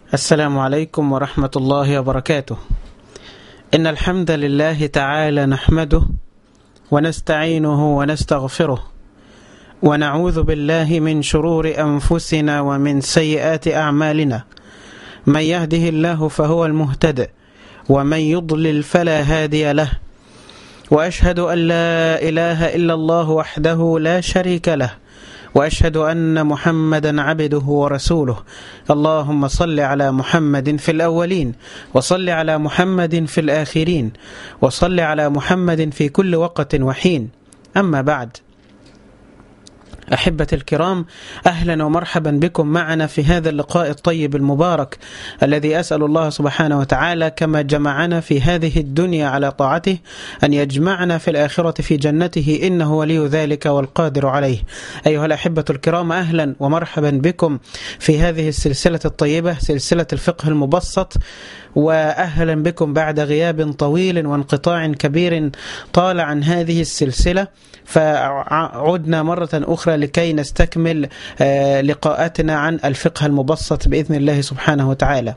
السلام عليكم ورحمة الله وبركاته إن الحمد لله تعالى نحمده ونستعينه ونستغفره ونعوذ بالله من شرور أنفسنا ومن سيئات أعمالنا من يهده الله فهو المهتد ومن يضلل فلا هادي له وأشهد أن لا إله إلا الله وحده لا شريك له واشهد ان محمدا عبده ورسوله اللهم صل على محمد في الاولين وصل على محمد في الاخرين وصل على محمد في كل وقت وحين اما بعد أحبة الكرام أهلا ومرحبا بكم معنا في هذا اللقاء الطيب المبارك الذي أسأل الله سبحانه وتعالى كما جمعنا في هذه الدنيا على طاعته أن يجمعنا في الآخرة في جنته إنه ولي ذلك والقادر عليه أيها الأحبة الكرام أهلا ومرحبا بكم في هذه السلسلة الطيبة سلسلة الفقه المبسط واهلا بكم بعد غياب طويل وانقطاع كبير طال عن هذه السلسله فعدنا مره اخرى لكي نستكمل لقاءاتنا عن الفقه المبسط باذن الله سبحانه وتعالى.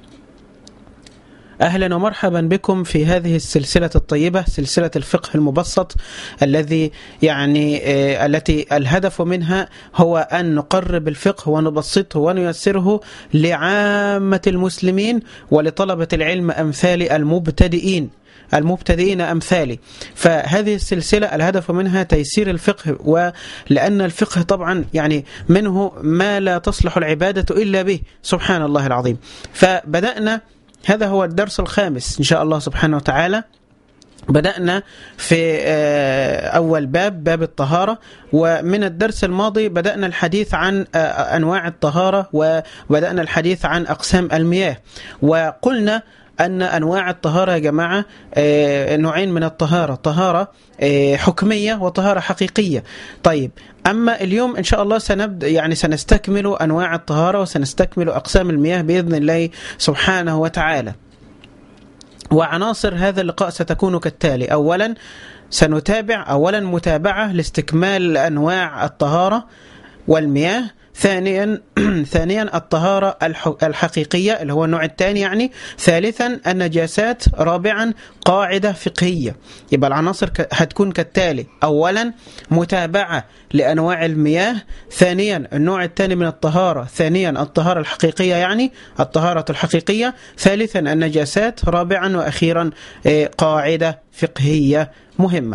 اهلا ومرحبا بكم في هذه السلسله الطيبه سلسله الفقه المبسط الذي يعني التي الهدف منها هو ان نقرب الفقه ونبسطه ونيسره لعامه المسلمين ولطلبه العلم امثال المبتدئين المبتدئين أمثالي فهذه السلسلة الهدف منها تيسير الفقه ولأن الفقه طبعا يعني منه ما لا تصلح العبادة إلا به سبحان الله العظيم فبدأنا هذا هو الدرس الخامس إن شاء الله سبحانه وتعالى بدأنا في أول باب باب الطهارة ومن الدرس الماضي بدأنا الحديث عن أنواع الطهارة وبدأنا الحديث عن أقسام المياه وقلنا أن أنواع الطهارة يا جماعة نوعين من الطهارة طهارة حكمية وطهارة حقيقية طيب أما اليوم إن شاء الله سنبدأ يعني سنستكمل أنواع الطهارة وسنستكمل أقسام المياه بإذن الله سبحانه وتعالى وعناصر هذا اللقاء ستكون كالتالي أولا سنتابع أولا متابعة لاستكمال أنواع الطهارة والمياه ثانيا ثانيا الطهارة الحقيقية اللي هو النوع الثاني يعني ثالثا النجاسات رابعا قاعدة فقهية يبقى العناصر هتكون كالتالي أولا متابعة لأنواع المياه ثانيا النوع الثاني من الطهارة ثانيا الطهارة الحقيقية يعني الطهارة الحقيقية ثالثا النجاسات رابعا وأخيرا قاعدة فقهية مهمة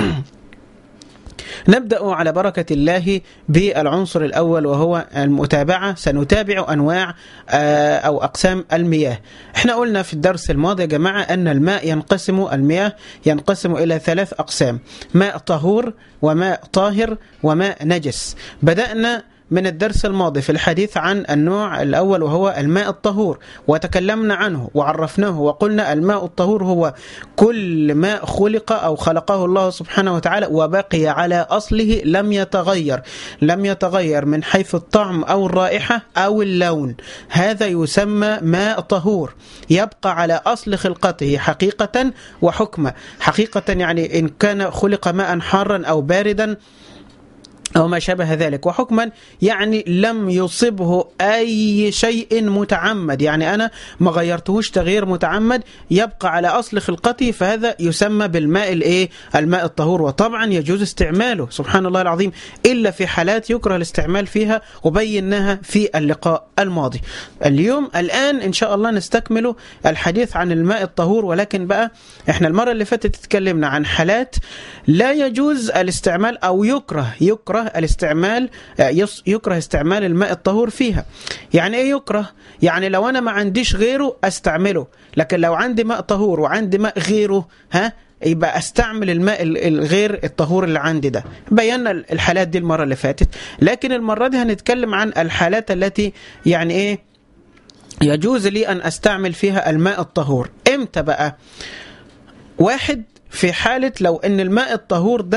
نبدأ على بركة الله بالعنصر الأول وهو المتابعة سنتابع أنواع أو أقسام المياه احنا قلنا في الدرس الماضي يا جماعة أن الماء ينقسم المياه ينقسم إلى ثلاث أقسام ماء طهور وماء طاهر وماء نجس بدأنا من الدرس الماضي في الحديث عن النوع الأول وهو الماء الطهور وتكلمنا عنه وعرفناه وقلنا الماء الطهور هو كل ماء خلق أو خلقه الله سبحانه وتعالى وبقي على أصله لم يتغير لم يتغير من حيث الطعم أو الرائحة أو اللون هذا يسمى ماء طهور يبقى على أصل خلقته حقيقة وحكمة حقيقة يعني إن كان خلق ماء حارا أو باردا أو ما شابه ذلك وحكما يعني لم يصبه أي شيء متعمد يعني أنا ما غيرتهوش تغيير متعمد يبقى على أصل خلقته فهذا يسمى بالماء الإيه الماء الطهور وطبعا يجوز استعماله سبحان الله العظيم إلا في حالات يكره الاستعمال فيها وبيناها في اللقاء الماضي اليوم الآن إن شاء الله نستكمل الحديث عن الماء الطهور ولكن بقى إحنا المرة اللي فاتت اتكلمنا عن حالات لا يجوز الاستعمال أو يكره يكره الاستعمال يكره استعمال الماء الطهور فيها يعني ايه يكره يعني لو انا ما عنديش غيره استعمله لكن لو عندي ماء طهور وعندي ماء غيره ها يبقى استعمل الماء الغير الطهور اللي عندي ده بينا الحالات دي المره اللي فاتت لكن المره دي هنتكلم عن الحالات التي يعني ايه يجوز لي ان استعمل فيها الماء الطهور امتى بقى واحد في حالة لو ان الماء الطهور ده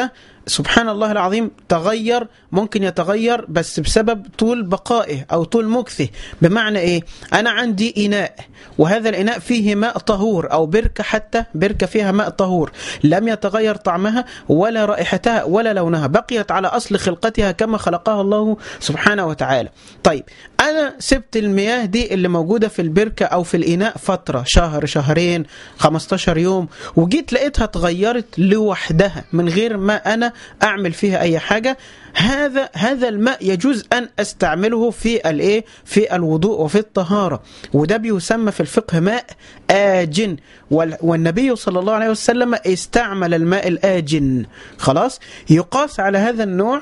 سبحان الله العظيم تغير ممكن يتغير بس بسبب طول بقائه أو طول مكثه بمعنى إيه أنا عندي إناء وهذا الإناء فيه ماء طهور أو بركة حتى بركة فيها ماء طهور لم يتغير طعمها ولا رائحتها ولا لونها بقيت على أصل خلقتها كما خلقها الله سبحانه وتعالى طيب أنا سبت المياه دي اللي موجودة في البركة أو في الإناء فترة شهر شهرين 15 يوم وجيت لقيتها اتغيرت لوحدها من غير ما أنا أعمل فيها أي حاجة هذا هذا الماء يجوز ان استعمله في الايه في الوضوء وفي الطهاره وده بيسمى في الفقه ماء آجن والنبي صلى الله عليه وسلم استعمل الماء الآجن خلاص يقاس على هذا النوع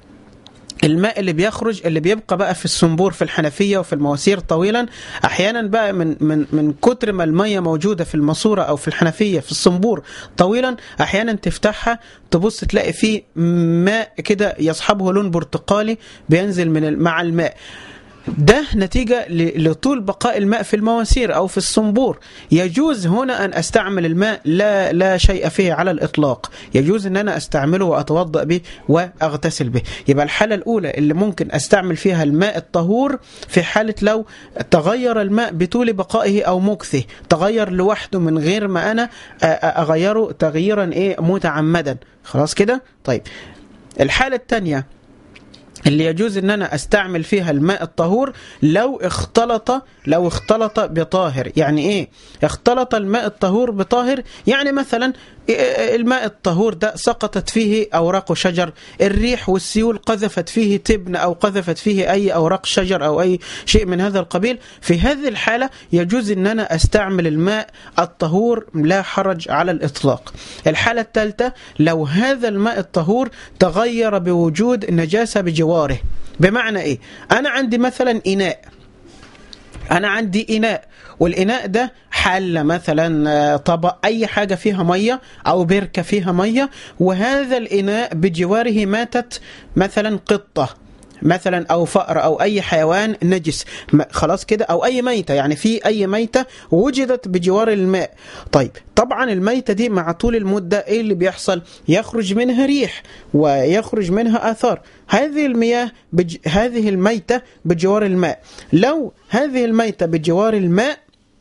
الماء اللي بيخرج اللي بيبقى بقى في الصنبور في الحنفيه وفي المواسير طويلا احيانا بقى من من من كتر ما الميه موجوده في الماسوره او في الحنفيه في الصنبور طويلا احيانا تفتحها تبص تلاقي فيه ماء كده يصحبه لون برتقالي بينزل من مع الماء ده نتيجة لطول بقاء الماء في المواسير أو في الصنبور يجوز هنا أن أستعمل الماء لا, لا شيء فيه على الإطلاق يجوز أن أنا أستعمله وأتوضأ به وأغتسل به يبقى الحالة الأولى اللي ممكن أستعمل فيها الماء الطهور في حالة لو تغير الماء بطول بقائه أو مكثه تغير لوحده من غير ما أنا أغيره تغييرا إيه متعمدا خلاص كده طيب الحالة الثانية اللي يجوز ان انا استعمل فيها الماء الطهور لو اختلط لو اختلط بطاهر يعني ايه اختلط الماء الطهور بطاهر يعني مثلا الماء الطهور ده سقطت فيه اوراق شجر الريح والسيول قذفت فيه تبن او قذفت فيه اي اوراق شجر او اي شيء من هذا القبيل في هذه الحاله يجوز ان انا استعمل الماء الطهور لا حرج على الاطلاق الحاله الثالثه لو هذا الماء الطهور تغير بوجود نجاسه بجواره بمعنى ايه انا عندي مثلا اناء انا عندي اناء والاناء ده حله مثلا طبق اي حاجه فيها ميه او بركه فيها ميه وهذا الاناء بجواره ماتت مثلا قطه مثلا او فأر او اي حيوان نجس خلاص كده او اي ميته يعني في اي ميته وجدت بجوار الماء طيب طبعا الميته دي مع طول المده ايه اللي بيحصل يخرج منها ريح ويخرج منها اثار هذه المياه بج... هذه الميته بجوار الماء لو هذه الميته بجوار الماء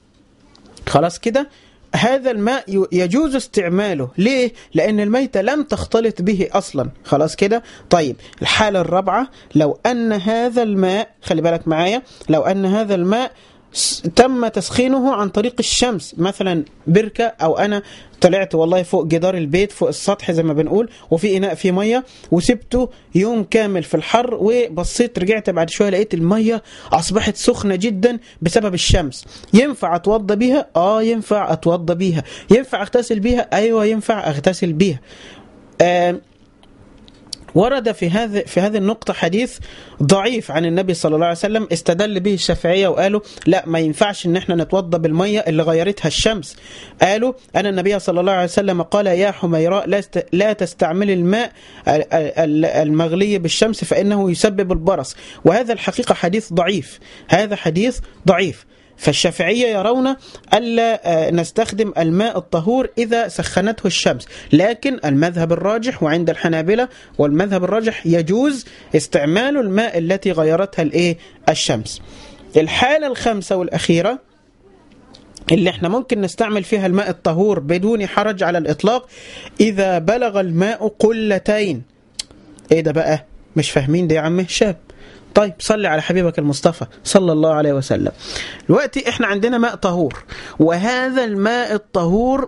خلاص كده هذا الماء يجوز استعماله ليه؟ لأن الميتة لم تختلط به أصلا خلاص كده؟ طيب الحالة الرابعة لو أن هذا الماء خلي بالك معايا لو أن هذا الماء تم تسخينه عن طريق الشمس مثلا بركة أو أنا طلعت والله فوق جدار البيت فوق السطح زي ما بنقول وفي إناء فيه مية وسبته يوم كامل في الحر وبصيت رجعت بعد شوية لقيت المية أصبحت سخنة جدا بسبب الشمس ينفع أتوضى بيها؟ آه ينفع أتوضى بيها ينفع أغتسل بيها؟ أيوة ينفع أغتسل بيها آه ورد في هذه في هذه النقطة حديث ضعيف عن النبي صلى الله عليه وسلم استدل به الشافعية وقالوا لا ما ينفعش ان احنا نتوضى بالمية اللي غيرتها الشمس قالوا أن النبي صلى الله عليه وسلم قال يا حميراء لا تستعمل الماء المغلي بالشمس فإنه يسبب البرص وهذا الحقيقة حديث ضعيف هذا حديث ضعيف فالشافعية يرون ألا نستخدم الماء الطهور إذا سخنته الشمس لكن المذهب الراجح وعند الحنابلة والمذهب الراجح يجوز استعمال الماء التي غيرتها الإيه الشمس الحالة الخامسة والأخيرة اللي احنا ممكن نستعمل فيها الماء الطهور بدون حرج على الإطلاق إذا بلغ الماء قلتين إيه ده بقى مش فاهمين ده يا عم هشام طيب صلي على حبيبك المصطفى صلى الله عليه وسلم دلوقتي احنا عندنا ماء طهور وهذا الماء الطهور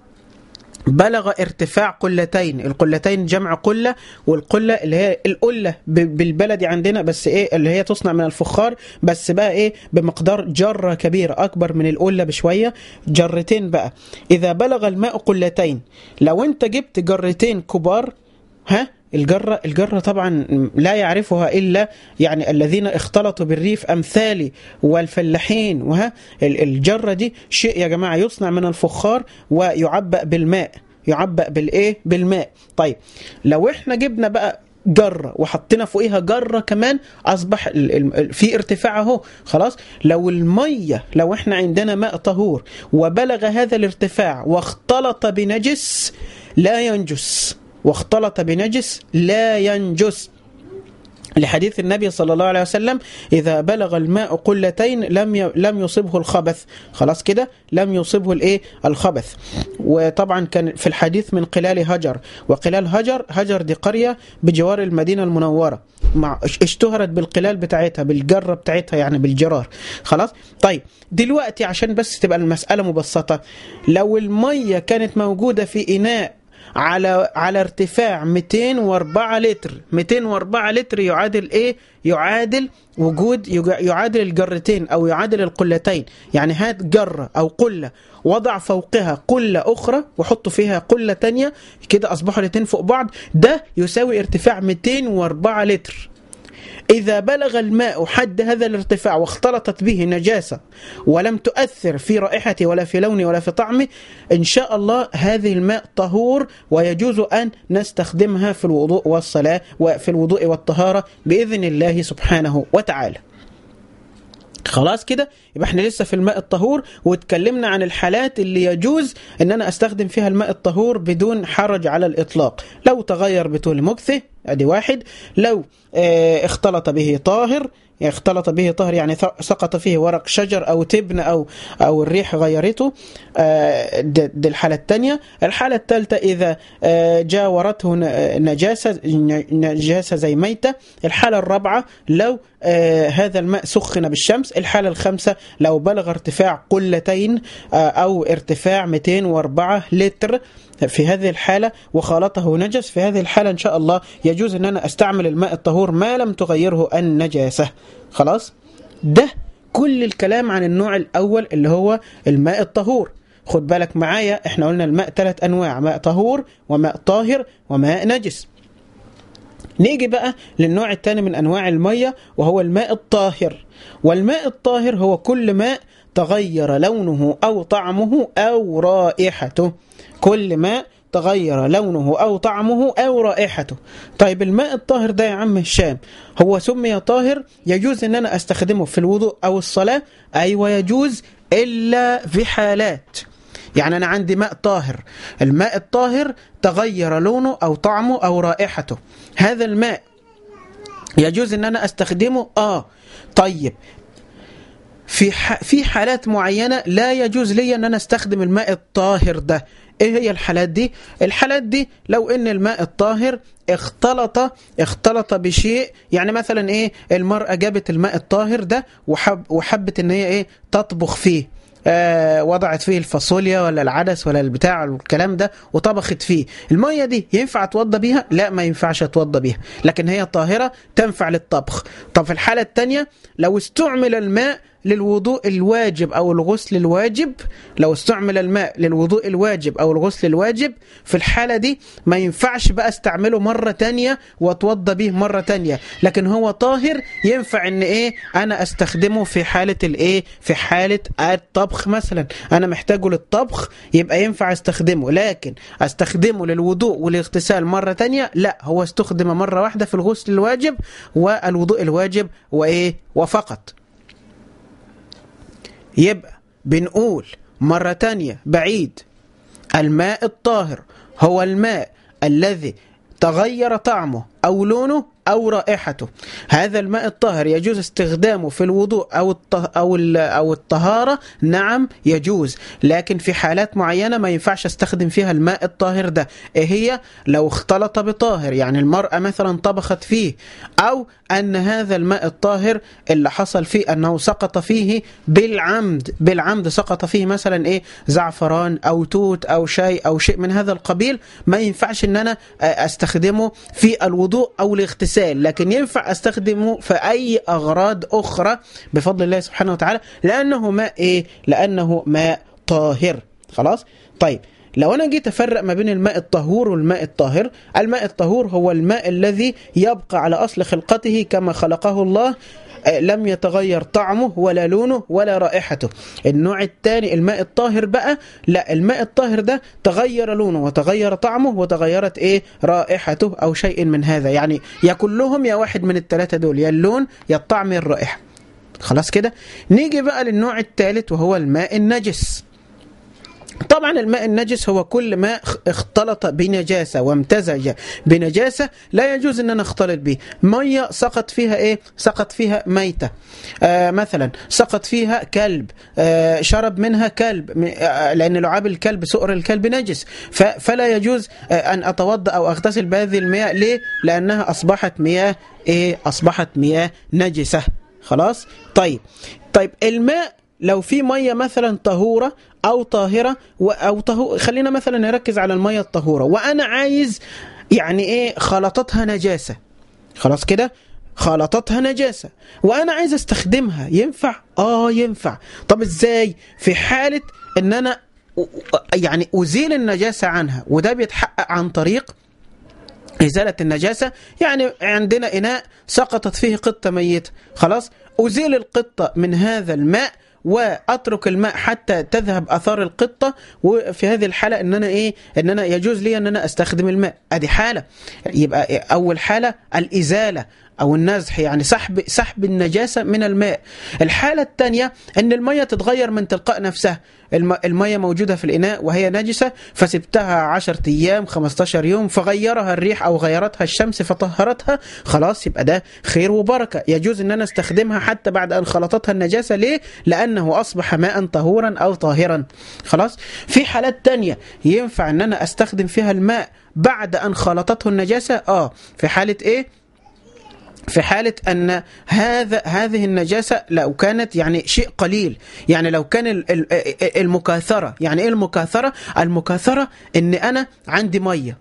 بلغ ارتفاع قلتين القلتين جمع قلة والقلة اللي هي القلة بالبلدي عندنا بس ايه اللي هي تصنع من الفخار بس بقى ايه بمقدار جرة كبيرة اكبر من القلة بشوية جرتين بقى اذا بلغ الماء قلتين لو انت جبت جرتين كبار ها الجرة الجرة طبعا لا يعرفها إلا يعني الذين اختلطوا بالريف أمثالي والفلاحين وها الجرة دي شيء يا جماعة يصنع من الفخار ويعبأ بالماء يعبأ بالإيه بالماء طيب لو احنا جبنا بقى جرة وحطينا فوقيها جرة كمان أصبح في ارتفاع اهو خلاص لو المية لو احنا عندنا ماء طهور وبلغ هذا الارتفاع واختلط بنجس لا ينجس واختلط بنجس لا ينجس لحديث النبي صلى الله عليه وسلم إذا بلغ الماء قلتين لم لم يصبه الخبث خلاص كده لم يصبه الايه الخبث وطبعا كان في الحديث من قلال هجر وقلال هجر هجر دي قرية بجوار المدينة المنورة مع اشتهرت بالقلال بتاعتها بالجرة بتاعتها يعني بالجرار خلاص طيب دلوقتي عشان بس تبقى المسألة مبسطة لو المية كانت موجودة في إناء على على ارتفاع 204 لتر 204 لتر يعادل ايه يعادل وجود يعادل الجرتين او يعادل القلتين يعني هات جره او قله وضع فوقها قله اخرى وحط فيها قله تانية كده اصبحوا الاثنين فوق بعض ده يساوي ارتفاع 204 لتر إذا بلغ الماء حد هذا الارتفاع واختلطت به نجاسة ولم تؤثر في رائحته ولا في لونه ولا في طعمه إن شاء الله هذه الماء طهور ويجوز أن نستخدمها في الوضوء والصلاة وفي الوضوء والطهارة بإذن الله سبحانه وتعالى خلاص كده يبقى احنا لسه في الماء الطهور واتكلمنا عن الحالات اللي يجوز ان انا استخدم فيها الماء الطهور بدون حرج على الاطلاق لو تغير بطول مكثه ادي واحد لو اه اختلط به طاهر يعني اختلط به طهر يعني سقط فيه ورق شجر او تبن او او الريح غيرته دي الحاله الثانيه الحاله الثالثه اذا جاورته نجاسه نجاسه زي ميته الحاله الرابعه لو هذا الماء سخن بالشمس الحاله الخامسه لو بلغ ارتفاع قلتين او ارتفاع 204 لتر في هذه الحالة وخالطه نجس في هذه الحالة إن شاء الله يجوز أن أنا أستعمل الماء الطهور ما لم تغيره النجاسة خلاص ده كل الكلام عن النوع الأول اللي هو الماء الطهور خد بالك معايا احنا قلنا الماء ثلاث أنواع ماء طهور وماء طاهر وماء نجس نيجي بقى للنوع الثاني من أنواع المية وهو الماء الطاهر والماء الطاهر هو كل ماء تغير لونه أو طعمه أو رائحته كل ماء تغير لونه أو طعمه أو رائحته طيب الماء الطاهر ده يا عم هشام هو سمي طاهر يجوز أن أنا أستخدمه في الوضوء أو الصلاة أيوة يجوز إلا في حالات يعني أنا عندي ماء طاهر الماء الطاهر تغير لونه أو طعمه أو رائحته هذا الماء يجوز أن أنا أستخدمه آه طيب في في حالات معينة لا يجوز لي أن أنا أستخدم الماء الطاهر ده ايه هي الحالات دي الحالات دي لو ان الماء الطاهر اختلط اختلط بشيء يعني مثلا ايه المرأة جابت الماء الطاهر ده وحب وحبت ان هي ايه تطبخ فيه آه وضعت فيه الفاصوليا ولا العدس ولا البتاع الكلام ده وطبخت فيه المية دي ينفع اتوضى بيها لا ما ينفعش اتوضى بيها لكن هي طاهرة تنفع للطبخ طب في الحالة الثانية لو استعمل الماء للوضوء الواجب أو الغسل الواجب لو استعمل الماء للوضوء الواجب أو الغسل الواجب في الحالة دي ما ينفعش بقى استعمله مرة تانية واتوضى به مرة تانية لكن هو طاهر ينفع ان ايه انا استخدمه في حالة الايه في حالة الطبخ مثلا انا محتاجه للطبخ يبقى ينفع استخدمه لكن استخدمه للوضوء والاغتسال مرة تانية لا هو استخدم مرة واحدة في الغسل الواجب والوضوء الواجب وايه وفقط يبقى بنقول مرة تانية بعيد الماء الطاهر هو الماء الذي تغير طعمه أو لونه أو رائحته هذا الماء الطاهر يجوز استخدامه في الوضوء أو أو أو الطهارة نعم يجوز لكن في حالات معينة ما ينفعش استخدم فيها الماء الطاهر ده إيه هي لو اختلط بطاهر يعني المرأة مثلا طبخت فيه أو أن هذا الماء الطاهر اللي حصل فيه أنه سقط فيه بالعمد بالعمد سقط فيه مثلا إيه زعفران أو توت أو شاي أو شيء من هذا القبيل ما ينفعش أن أنا أستخدمه في الوضوء أو الاغتسال لكن ينفع استخدمه في اي اغراض اخرى بفضل الله سبحانه وتعالى لانه ماء ايه لانه ماء طاهر خلاص طيب لو انا جيت افرق ما بين الماء الطهور والماء الطاهر الماء الطهور هو الماء الذي يبقى على اصل خلقته كما خلقه الله لم يتغير طعمه ولا لونه ولا رائحته النوع الثاني الماء الطاهر بقى لا الماء الطاهر ده تغير لونه وتغير طعمه وتغيرت ايه رائحته او شيء من هذا يعني يا كلهم يا واحد من الثلاثه دول يا اللون يا الطعم يا الرائحه خلاص كده نيجي بقى للنوع الثالث وهو الماء النجس طبعا الماء النجس هو كل ماء اختلط بنجاسة وامتزج بنجاسة لا يجوز ان انا اختلط به مية سقط فيها ايه سقط فيها ميتة آه مثلا سقط فيها كلب آه شرب منها كلب آه لان لعاب الكلب سؤر الكلب نجس فلا يجوز آه ان اتوضا او اغتسل بهذه المياه ليه لانها اصبحت مياه ايه اصبحت مياه نجسة خلاص طيب طيب الماء لو في ميه مثلا طهوره او طاهره او طهو... خلينا مثلا نركز على الميه الطهوره وانا عايز يعني ايه خلطتها نجاسه خلاص كده خلطتها نجاسه وانا عايز استخدمها ينفع اه ينفع طب ازاي في حاله ان انا يعني ازيل النجاسه عنها وده بيتحقق عن طريق إزالة النجاسة يعني عندنا إناء سقطت فيه قطة ميتة خلاص أزيل القطة من هذا الماء واترك الماء حتى تذهب اثار القطه وفي هذه الحاله ان انا ايه ان انا يجوز لي ان انا استخدم الماء ادي حاله يبقى اول حاله الازاله او النزح يعني سحب سحب النجاسه من الماء الحاله الثانيه ان الميه تتغير من تلقاء نفسها الميه موجوده في الاناء وهي نجسه فسبتها 10 ايام 15 يوم فغيرها الريح او غيرتها الشمس فطهرتها خلاص يبقى ده خير وبركه يجوز ان انا استخدمها حتى بعد ان خلطتها النجاسه ليه لانه اصبح ماء طهورا او طاهرا خلاص في حالات تانية ينفع ان انا استخدم فيها الماء بعد ان خلطته النجاسه اه في حاله ايه في حالة أن هذا هذه النجاسة لو كانت يعني شيء قليل يعني لو كان المكاثرة يعني إيه المكاثرة المكاثرة أن أنا عندي مية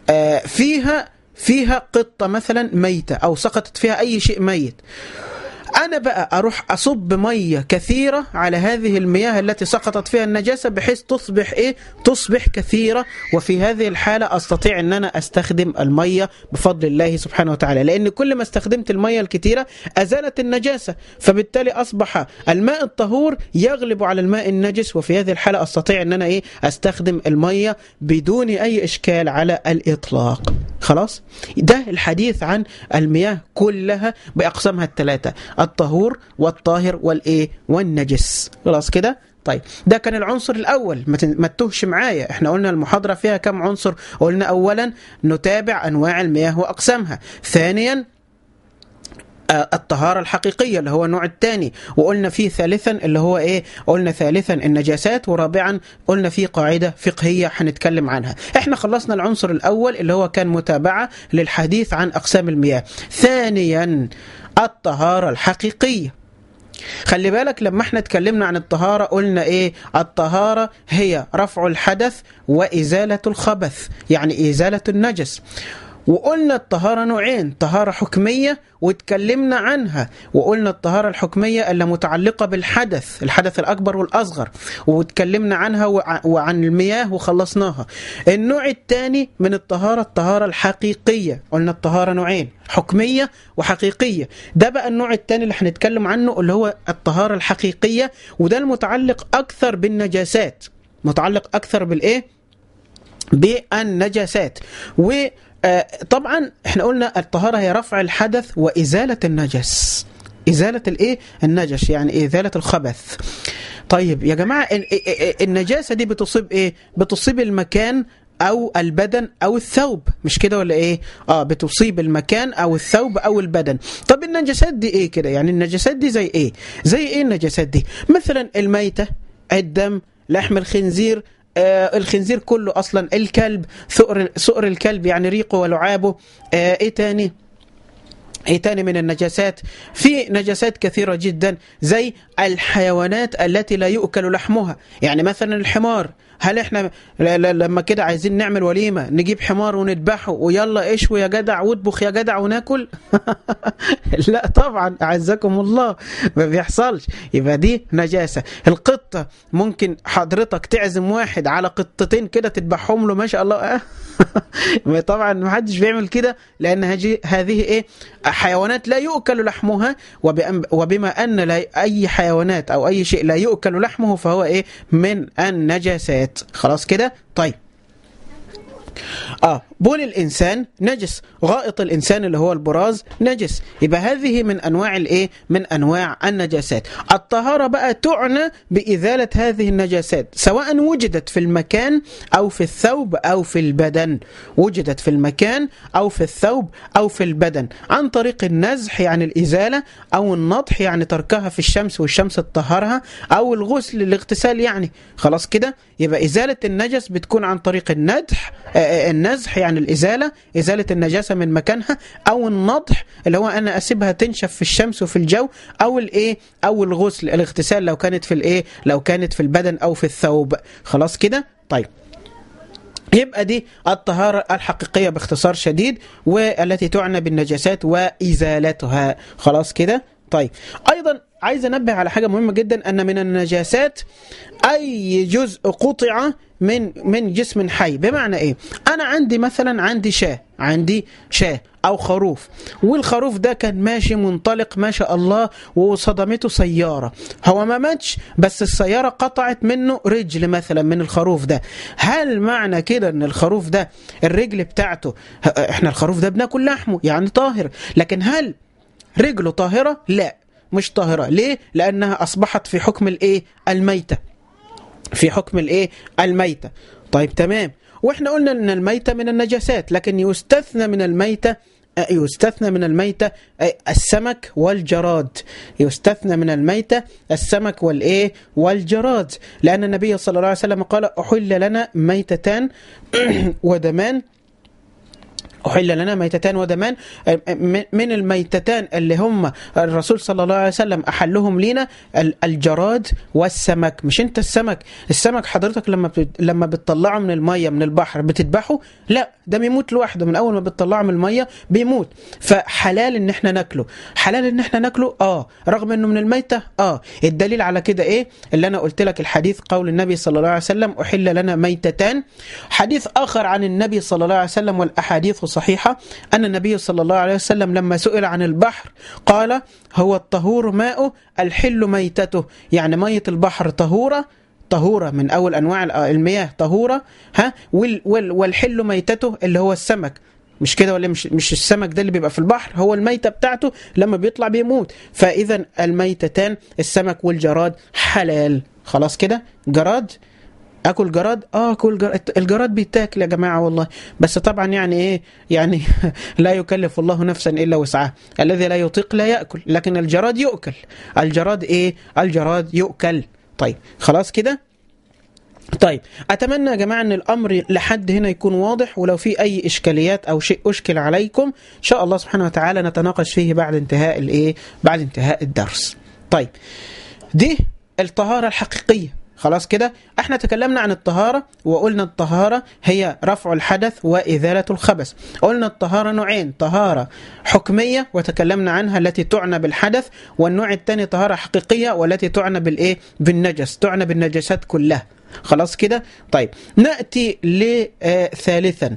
فيها فيها قطة مثلا ميتة أو سقطت فيها أي شيء ميت أنا بقى أروح أصب مية كثيرة على هذه المياه التي سقطت فيها النجاسة بحيث تصبح إيه؟ تصبح كثيرة وفي هذه الحالة أستطيع أن أنا أستخدم المية بفضل الله سبحانه وتعالى لأن كل ما استخدمت المية الكثيرة أزالت النجاسة فبالتالي أصبح الماء الطهور يغلب على الماء النجس وفي هذه الحالة أستطيع أن أنا إيه؟ أستخدم المية بدون أي إشكال على الإطلاق خلاص ده الحديث عن المياه كلها بأقسامها الثلاثة الطهور والطاهر والايه والنجس خلاص كده طيب ده كان العنصر الاول ما تتوهش معايا احنا قلنا المحاضره فيها كم عنصر قلنا اولا نتابع انواع المياه واقسامها ثانيا الطهارة الحقيقية اللي هو النوع الثاني وقلنا فيه ثالثا اللي هو ايه قلنا ثالثا النجاسات ورابعا قلنا فيه قاعدة فقهية هنتكلم عنها احنا خلصنا العنصر الاول اللي هو كان متابعة للحديث عن اقسام المياه ثانيا الطهارة الحقيقية خلي بالك لما احنا اتكلمنا عن الطهارة قلنا ايه الطهارة هي رفع الحدث وإزالة الخبث يعني إزالة النجس وقلنا الطهارة نوعين طهارة حكمية واتكلمنا عنها وقلنا الطهارة الحكمية اللي متعلقة بالحدث الحدث الأكبر والأصغر واتكلمنا عنها وعن المياه وخلصناها النوع الثاني من الطهارة الطهارة الحقيقية قلنا الطهارة نوعين حكمية وحقيقية ده بقى النوع الثاني اللي هنتكلم عنه اللي هو الطهارة الحقيقية وده المتعلق أكثر بالنجاسات متعلق أكثر بالإيه؟ بالنجاسات و طبعا احنا قلنا الطهارة هي رفع الحدث وإزالة النجس إزالة الإيه؟ النجس يعني إزالة الخبث طيب يا جماعة النجاسة دي بتصيب إيه؟ بتصيب المكان أو البدن أو الثوب مش كده ولا إيه؟ آه بتصيب المكان أو الثوب أو البدن طب النجاسات دي إيه كده؟ يعني النجاسات دي زي إيه؟ زي إيه النجاسات دي؟ مثلا الميتة الدم لحم الخنزير آه الخنزير كله اصلا الكلب ثؤر سؤر الكلب يعني ريقه ولعابه آه ايه تاني ايه تاني من النجاسات في نجاسات كثيرة جدا زي الحيوانات التي لا يؤكل لحمها يعني مثلا الحمار هل احنا لما كده عايزين نعمل وليمه نجيب حمار ونذبحه ويلا اشوي يا جدع واطبخ يا جدع وناكل لا طبعا اعزكم الله ما بيحصلش يبقى دي نجاسه القطه ممكن حضرتك تعزم واحد على قطتين كده تذبحهم له ما شاء الله طبعا ما حدش بيعمل كده لان هذه ايه حيوانات لا يؤكل لحمها وبما ان لا اي حيوانات او اي شيء لا يؤكل لحمه فهو ايه من النجاسات خلاص كده طيب اه بول الانسان نجس غائط الانسان اللي هو البراز نجس يبقى هذه من انواع الايه من انواع النجاسات الطهاره بقى تعنى بازاله هذه النجاسات سواء وجدت في المكان او في الثوب او في البدن وجدت في المكان او في الثوب او في البدن عن طريق النزح يعني الازاله او النضح يعني تركها في الشمس والشمس تطهرها او الغسل الاغتسال يعني خلاص كده يبقى ازاله النجس بتكون عن طريق الندح آه النزح يعني الازاله ازاله النجاسه من مكانها او النضح اللي هو انا اسيبها تنشف في الشمس وفي الجو او الايه او الغسل الاغتسال لو كانت في الايه لو كانت في البدن او في الثوب خلاص كده طيب يبقى دي الطهارة الحقيقية باختصار شديد والتي تعنى بالنجاسات وإزالتها خلاص كده طيب أيضا عايز انبه على حاجه مهمه جدا ان من النجاسات اي جزء قطع من من جسم حي بمعنى ايه انا عندي مثلا عندي شاه عندي شاه او خروف والخروف ده كان ماشي منطلق ما شاء الله وصدمته سياره هو ما ماتش بس السياره قطعت منه رجل مثلا من الخروف ده هل معنى كده ان الخروف ده الرجل بتاعته احنا الخروف ده بناكل لحمه يعني طاهر لكن هل رجله طاهره لا مش طاهرة ليه؟ لأنها أصبحت في حكم الإيه؟ الميتة في حكم الإيه؟ الميتة طيب تمام وإحنا قلنا أن الميتة من النجاسات لكن يستثنى من الميتة يستثنى من الميتة السمك والجراد يستثنى من الميتة السمك والإيه والجراد لأن النبي صلى الله عليه وسلم قال أحل لنا ميتتان ودمان أحل لنا ميتتان ودمان من الميتتان اللي هم الرسول صلى الله عليه وسلم أحلهم لنا الجراد والسمك مش أنت السمك السمك حضرتك لما لما بتطلعه من المية من البحر بتذبحه لا ده بيموت لوحده من أول ما بتطلعه من المية بيموت فحلال إن احنا ناكله حلال إن احنا ناكله آه رغم إنه من الميتة آه الدليل على كده إيه اللي أنا قلت لك الحديث قول النبي صلى الله عليه وسلم أحل لنا ميتتان حديث آخر عن النبي صلى الله عليه وسلم والأحاديث صحيحة أن النبي صلى الله عليه وسلم لما سئل عن البحر قال هو الطهور ماءه الحل ميتته يعني مية البحر طهورة طهورة من أول أنواع المياه طهورة ها وال وال والحل ميتته اللي هو السمك مش كده ولا مش مش السمك ده اللي بيبقى في البحر هو الميتة بتاعته لما بيطلع بيموت فإذا الميتتان السمك والجراد حلال خلاص كده جراد اكل جراد اه اكل جراد الجراد بيتاكل يا جماعه والله بس طبعا يعني ايه يعني لا يكلف الله نفسا الا وسعها الذي لا يطيق لا ياكل لكن الجراد يؤكل الجراد ايه الجراد يؤكل طيب خلاص كده طيب اتمنى يا جماعه ان الامر لحد هنا يكون واضح ولو في اي اشكاليات او شيء اشكل عليكم ان شاء الله سبحانه وتعالى نتناقش فيه بعد انتهاء الايه بعد انتهاء الدرس طيب دي الطهاره الحقيقيه خلاص كده احنا تكلمنا عن الطهارة وقلنا الطهارة هي رفع الحدث وإزالة الخبث قلنا الطهارة نوعين طهارة حكمية وتكلمنا عنها التي تعنى بالحدث والنوع الثاني طهارة حقيقية والتي تعنى بالإيه بالنجس تعنى بالنجسات كلها خلاص كده طيب نأتي لثالثا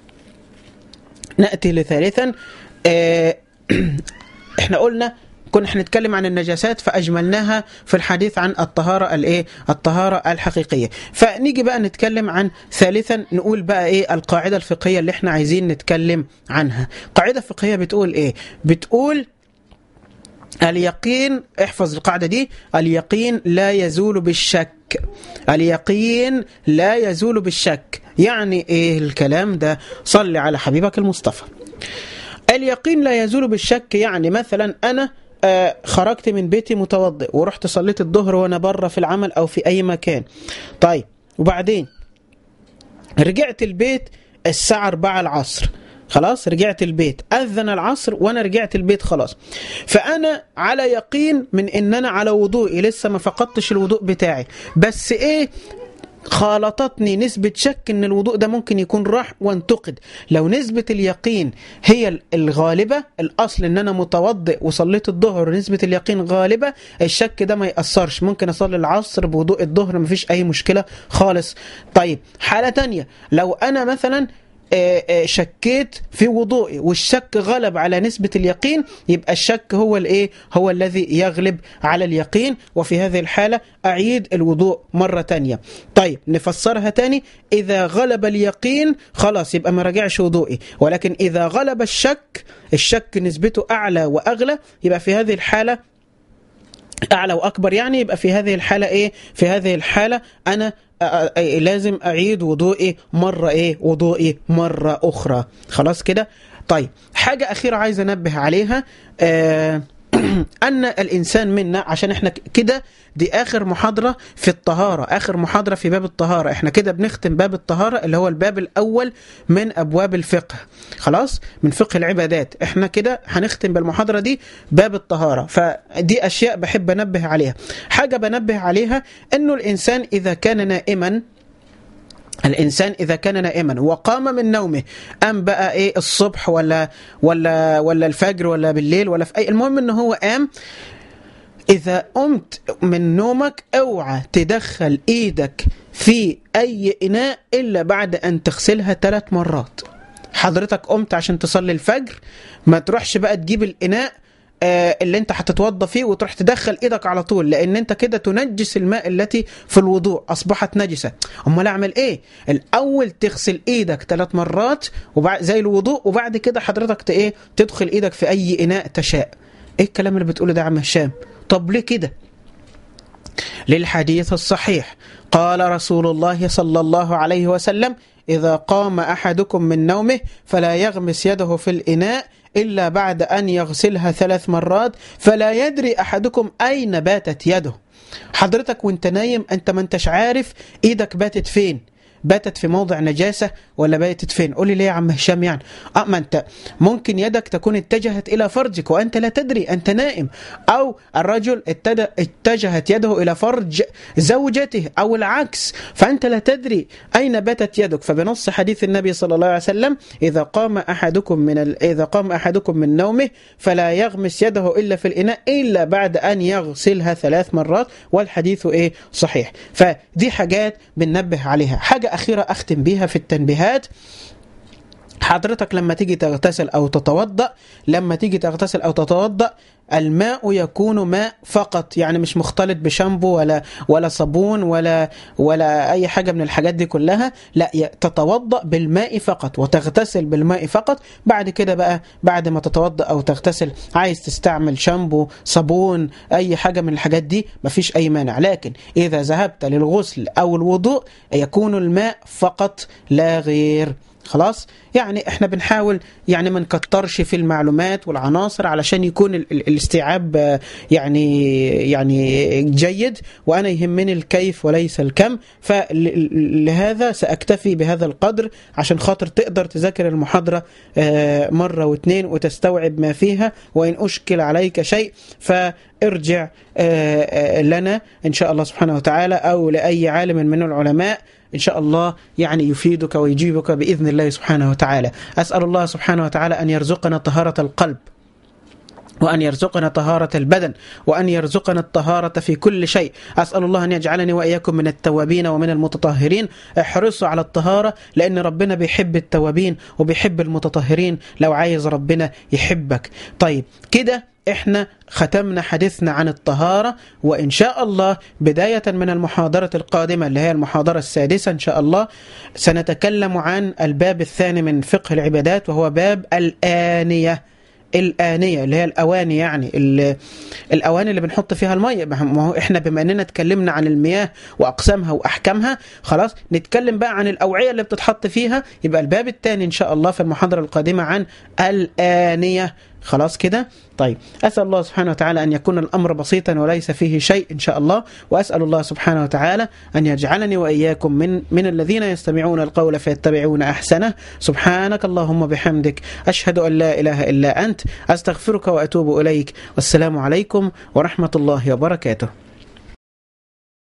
نأتي لثالثا اه احنا قلنا كنا هنتكلم عن النجاسات فاجملناها في الحديث عن الطهاره الايه الطهاره الحقيقيه فنيجي بقى نتكلم عن ثالثا نقول بقى ايه القاعده الفقهيه اللي احنا عايزين نتكلم عنها قاعده فقهيه بتقول ايه بتقول اليقين احفظ القاعده دي اليقين لا يزول بالشك اليقين لا يزول بالشك يعني ايه الكلام ده صل على حبيبك المصطفى اليقين لا يزول بالشك يعني مثلا انا آه خرجت من بيتي متوضئ ورحت صليت الظهر وانا بره في العمل او في اي مكان طيب وبعدين رجعت البيت الساعة 4 العصر خلاص رجعت البيت أذن العصر وأنا رجعت البيت خلاص فأنا على يقين من إن أنا على وضوئي لسه ما فقدتش الوضوء بتاعي بس إيه خالطتني نسبة شك ان الوضوء ده ممكن يكون راح وانتقد لو نسبة اليقين هي الغالبة الاصل ان انا متوضئ وصليت الظهر نسبة اليقين غالبة الشك ده ما يأثرش ممكن اصلي العصر بوضوء الظهر مفيش اي مشكلة خالص طيب حالة تانية لو انا مثلا شكيت في وضوئي والشك غلب على نسبة اليقين يبقى الشك هو الايه هو الذي يغلب على اليقين وفي هذه الحالة أعيد الوضوء مرة تانية طيب نفسرها تاني إذا غلب اليقين خلاص يبقى ما راجعش وضوئي ولكن إذا غلب الشك الشك نسبته أعلى وأغلى يبقى في هذه الحالة اعلى واكبر يعني يبقى في هذه الحاله ايه في هذه الحاله انا لازم اعيد وضوئي مره ايه وضوئي مره اخرى خلاص كده طيب حاجه اخيره عايز انبه عليها آه أن الإنسان منا عشان إحنا كده دي آخر محاضرة في الطهارة آخر محاضرة في باب الطهارة إحنا كده بنختم باب الطهارة اللي هو الباب الأول من أبواب الفقه خلاص من فقه العبادات إحنا كده هنختم بالمحاضرة دي باب الطهارة فدي أشياء بحب أنبه عليها حاجة بنبه عليها أنه الإنسان إذا كان نائما الانسان اذا كان نائما وقام من نومه ام بقى ايه الصبح ولا ولا ولا الفجر ولا بالليل ولا في اي المهم ان هو قام اذا قمت من نومك اوعى تدخل ايدك في اي اناء الا بعد ان تغسلها ثلاث مرات حضرتك قمت عشان تصلي الفجر ما تروحش بقى تجيب الاناء اللي انت هتتوضى فيه وتروح تدخل ايدك على طول لان انت كده تنجس الماء التي في الوضوء اصبحت نجسه امال اعمل ايه الاول تغسل ايدك ثلاث مرات وبعد زي الوضوء وبعد كده حضرتك ايه تدخل ايدك في اي اناء تشاء ايه الكلام اللي بتقوله ده يا عم هشام طب ليه كده للحديث الصحيح قال رسول الله صلى الله عليه وسلم إذا قام أحدكم من نومه فلا يغمس يده في الإناء إلا بعد أن يغسلها ثلاث مرات فلا يدري أحدكم أين باتت يده حضرتك وانت نايم أنت ما انتش عارف إيدك باتت فين باتت في موضع نجاسة ولا باتت فين قولي ليه يا عم هشام يعني اه ما انت ممكن يدك تكون اتجهت الى فرجك وانت لا تدري انت نائم او الرجل اتجهت يده الى فرج زوجته او العكس فانت لا تدري اين باتت يدك فبنص حديث النبي صلى الله عليه وسلم اذا قام احدكم من ال... اذا قام احدكم من نومه فلا يغمس يده الا في الاناء الا بعد ان يغسلها ثلاث مرات والحديث ايه صحيح فدي حاجات بننبه عليها حاجه أخيرة أختم بيها في التنبيهات حضرتك لما تيجي تغتسل أو تتوضأ لما تيجي تغتسل أو تتوضأ الماء يكون ماء فقط يعني مش مختلط بشامبو ولا ولا صابون ولا ولا اي حاجه من الحاجات دي كلها لا تتوضا بالماء فقط وتغتسل بالماء فقط بعد كده بقى بعد ما تتوضا او تغتسل عايز تستعمل شامبو صابون اي حاجه من الحاجات دي مفيش اي مانع لكن اذا ذهبت للغسل او الوضوء يكون الماء فقط لا غير خلاص يعني احنا بنحاول يعني ما نكترش في المعلومات والعناصر علشان يكون الاستيعاب يعني يعني جيد وانا يهمني الكيف وليس الكم فلهذا ساكتفي بهذا القدر عشان خاطر تقدر تذاكر المحاضره مره واثنين وتستوعب ما فيها وان اشكل عليك شيء فارجع لنا ان شاء الله سبحانه وتعالى او لاي عالم من العلماء إن شاء الله يعني يفيدك ويجيبك بإذن الله سبحانه وتعالى أسأل الله سبحانه وتعالى أن يرزقنا طهارة القلب وأن يرزقنا طهارة البدن وأن يرزقنا الطهارة في كل شيء أسأل الله أن يجعلني وإياكم من التوابين ومن المتطهرين احرصوا على الطهارة لأن ربنا بيحب التوابين وبيحب المتطهرين لو عايز ربنا يحبك طيب كده احنا ختمنا حديثنا عن الطهارة وإن شاء الله بداية من المحاضرة القادمة اللي هي المحاضرة السادسة إن شاء الله سنتكلم عن الباب الثاني من فقه العبادات وهو باب الآنية الآنية اللي هي الأواني يعني الأواني اللي بنحط فيها المية ما هو إحنا بما أننا اتكلمنا عن المياه وأقسامها وأحكامها خلاص نتكلم بقى عن الأوعية اللي بتتحط فيها يبقى الباب الثاني إن شاء الله في المحاضرة القادمة عن الآنية خلاص كده طيب أسأل الله سبحانه وتعالى أن يكون الأمر بسيطا وليس فيه شيء إن شاء الله وأسأل الله سبحانه وتعالى أن يجعلني وإياكم من من الذين يستمعون القول فيتبعون أحسنه سبحانك اللهم بحمدك أشهد أن لا إله إلا أنت أستغفرك وأتوب إليك والسلام عليكم ورحمة الله وبركاته